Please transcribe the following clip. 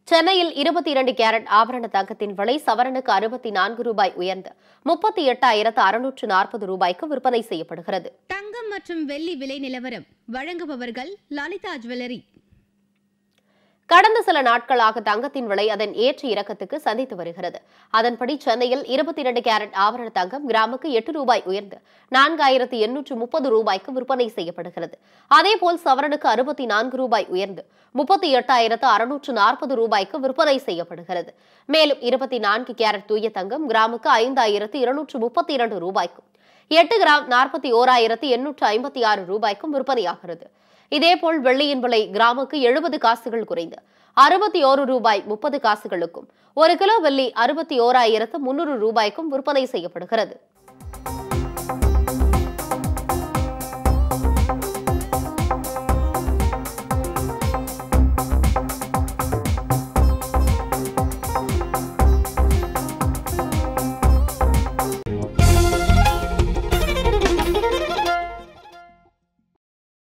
சென்னையில் இருபத்தி இரண்டு கேரட் ஆபரண தங்கத்தின் விலை சவரனுக்கு அறுபத்தி நான்கு ரூபாய் உயர்ந்து முப்பத்தி எட்டாயிரத்து அறுநூற்று நாற்பது ரூபாய்க்கு விற்பனை செய்யப்படுகிறது தங்கம் மற்றும் வெள்ளி விலை நிலவரம் வழங்குபவர்கள் லலிதா ஜுவல்லரி கடந்த சில நாட்களாக தங்கத்தின் விலை அதன் ஏற்ற இறக்கத்துக்கு சந்தித்து வருகிறது அதன்படி சென்னையில் இருபத்தி இரண்டு கேரட் ஆபரண தங்கம் கிராமுக்கு எட்டு ரூபாய் உயர்ந்து நான்காயிரத்து எண்ணூற்று முப்பது ரூபாய்க்கு விற்பனை செய்யப்படுகிறது அதேபோல் சவரனுக்கு அறுபத்தி நான்கு ரூபாய் உயர்ந்து முப்பத்தி எட்டாயிரத்து அறுநூற்று நாற்பது ரூபாய்க்கு விற்பனை செய்யப்படுகிறது மேலும் இருபத்தி நான்கு கேரட் தூய தங்கம் கிராமுக்கு ஐந்தாயிரத்து இருநூற்று முப்பத்தி இரண்டு ரூபாய்க்கும் எட்டு கிராம் நாற்பத்தி ஓராயிரத்து எண்ணூற்று ஐம்பத்தி ஆறு ரூபாய்க்கும் விற்பனையாகிறது இதேபோல் வெள்ளியின் விலை கிராமுக்கு எழுபது காசுகள் குறைந்து அறுபத்தி ஓரு ரூபாய் முப்பது காசுகளுக்கும் ஒரு கிலோ வெள்ளி அறுபத்தி ஓராயிரத்து முன்னூறு ரூபாய்க்கும் விற்பனை செய்யப்படுகிறது